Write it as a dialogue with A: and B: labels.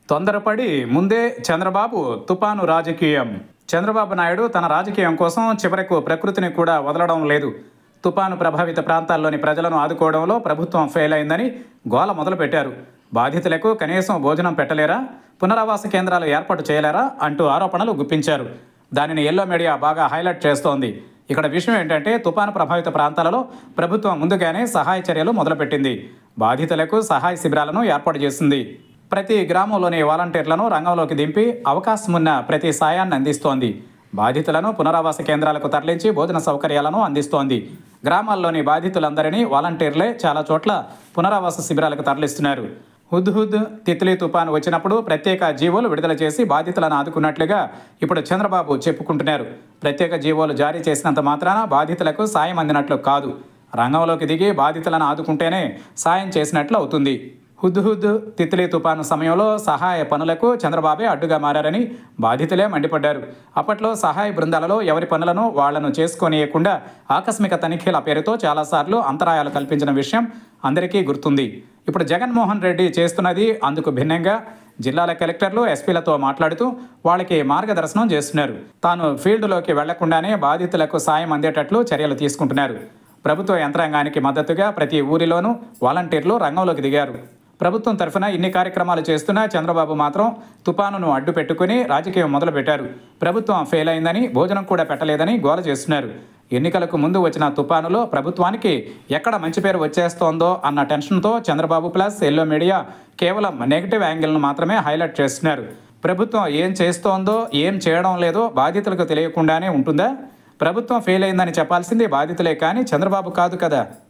A: తొందరపడి ముందే చంద్రబాబు తుపాను రాజకీయం చంద్రబాబు నాయుడు తన రాజకీయం కోసం చివరకు ప్రకృతిని కూడా వదలడం లేదు తుపాను ప్రభావిత ప్రాంతాల్లోని ప్రజలను ఆదుకోవడంలో ప్రభుత్వం ఫెయిల్ అయిందని గోల మొదలుపెట్టారు బాధితులకు కనీసం భోజనం పెట్టలేరా పునరావాస కేంద్రాలు ఏర్పాటు చేయలేరా అంటూ ఆరోపణలు గుప్పించారు దానిని ఎల్లో మీడియా బాగా హైలైట్ చేస్తోంది ఇక్కడ విషయం ఏంటంటే తుపాను ప్రభావిత ప్రాంతాలలో ప్రభుత్వం ముందుగానే సహాయ చర్యలు మొదలుపెట్టింది బాధితులకు సహాయ శిబిరాలను ఏర్పాటు చేసింది ప్రతి గ్రామంలోని వాలంటీర్లను రంగంలోకి దింపి అవకాశం ఉన్న ప్రతి సాయాన్ని అందిస్తోంది బాధితులను పునరావాస కేంద్రాలకు తరలించి భోజన సౌకర్యాలను అందిస్తోంది గ్రామాల్లోని బాధితులందరినీ వాలంటీర్లే చాలా చోట్ల పునరావాస శిబిరాలకు తరలిస్తున్నారు హుద్హుద్ తిత్లీ తుపాను వచ్చినప్పుడు ప్రత్యేక జీవోలు విడుదల చేసి బాధితులను ఆదుకున్నట్లుగా ఇప్పుడు చంద్రబాబు చెప్పుకుంటున్నారు ప్రత్యేక జీవోలు జారీ చేసినంత మాత్రాన బాధితులకు సాయం అందినట్లు కాదు రంగంలోకి దిగి బాధితులను ఆదుకుంటేనే సాయం చేసినట్లు అవుతుంది హుద్హుద్ తిత్లీ తుపాను సమయంలో సహాయ పనులకు చంద్రబాబే అడ్డుగా మారారని బాధితులే మండిపడ్డారు అప్పట్లో సహాయ బృందాలలో ఎవరి పనులను వాళ్లను చేసుకోనియకుండా ఆకస్మిక తనిఖీల పేరుతో చాలాసార్లు అంతరాయాలు కల్పించిన విషయం అందరికీ గుర్తుంది ఇప్పుడు జగన్మోహన్ రెడ్డి చేస్తున్నది అందుకు భిన్నంగా జిల్లాల కలెక్టర్లు ఎస్పీలతో మాట్లాడుతూ వాళ్ళకి మార్గదర్శనం చేస్తున్నారు తాను ఫీల్డ్లోకి వెళ్లకుండానే బాధితులకు సాయం అందేటట్లు చర్యలు తీసుకుంటున్నారు ప్రభుత్వ యంత్రాంగానికి మద్దతుగా ప్రతి ఊరిలోనూ వాలంటీర్లు రంగంలోకి దిగారు ప్రభుత్వం తరఫున ఇన్ని కార్యక్రమాలు చేస్తున్న చంద్రబాబు మాత్రం తుపానును అడ్డు పెట్టుకుని రాజకీయం మొదలుపెట్టారు ప్రభుత్వం ఫెయిల్ అయిందని భోజనం కూడా పెట్టలేదని గోల చేస్తున్నారు ఎన్నికలకు ముందు వచ్చిన తుపానులో ప్రభుత్వానికి ఎక్కడ మంచి పేరు వచ్చేస్తోందో అన్న టెన్షన్తో చంద్రబాబు ప్లస్ ఎల్లో మీడియా కేవలం నెగిటివ్ యాంగిల్ను మాత్రమే హైలైట్ చేస్తున్నారు ప్రభుత్వం ఏం చేస్తోందో ఏం చేయడం లేదో బాధితులకు తెలియకుండానే ఉంటుందా ప్రభుత్వం ఫెయిల్ అయిందని చెప్పాల్సింది బాధితులే కానీ చంద్రబాబు కాదు కదా